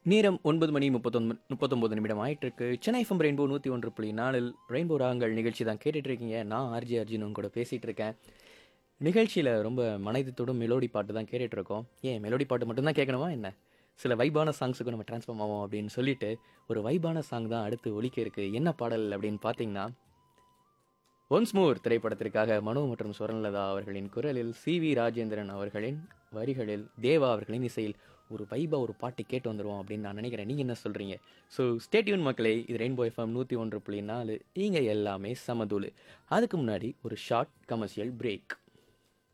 நேரம் ஒன்பது மணி முப்பத்தொன்பது முப்பத்தொம்போது நிமிடம் ஆயிட்டிருக்கு சென்னை எஃப்எம் ரெயின்போ நூற்றி ஒன்று புள்ளி நாலில் ரெயின்போ ராகங்கள் நிகழ்ச்சி தான் கேட்டுட்டு இருக்கீங்க நான் ஆர்ஜி அர்ஜுன் உங்க கூட பேசிகிட்டு இருக்கேன் நிகழ்ச்சியில் ரொம்ப மனதத்தோடும் மெலோடி பாட்டு தான் கேட்டுட்டு இருக்கோம் ஏன் மெலோடி பாட்டு மட்டும்தான் கேட்கணுமா என்ன சில வைபான சாங்ஸுக்கு நம்ம ட்ரான்ஸ்ஃபார்ம் ஆகும் அப்படின்னு சொல்லிட்டு ஒரு வைபான சாங் தான் அடுத்து ஒலிக்க இருக்கு என்ன பாடல் அப்படின்னு பார்த்தீங்கன்னா ஒன்ஸ் மோர் திரைப்படத்திற்காக மனோ மற்றும் சுரன்லதா அவர்களின் குரலில் சி வி ராஜேந்திரன் அவர்களின் வரிகளில் தேவா அவர்களின் இசையில் ஒரு வைபா ஒரு பாட்டு கேட்டு வந்துடுவோம் அப்படின்னு நான் நினைக்கிறேன் நீங்கள் என்ன சொல்கிறீங்க ஸோ ஸ்டேட்யூன் மக்களே இது ரெயின்போ எஃப்எம் நூற்றி ஒன்று புள்ளி நாலு இங்கே எல்லாமே சமதூள் அதுக்கு முன்னாடி ஒரு ஷார்ட் கமர்ஷியல் பிரேக்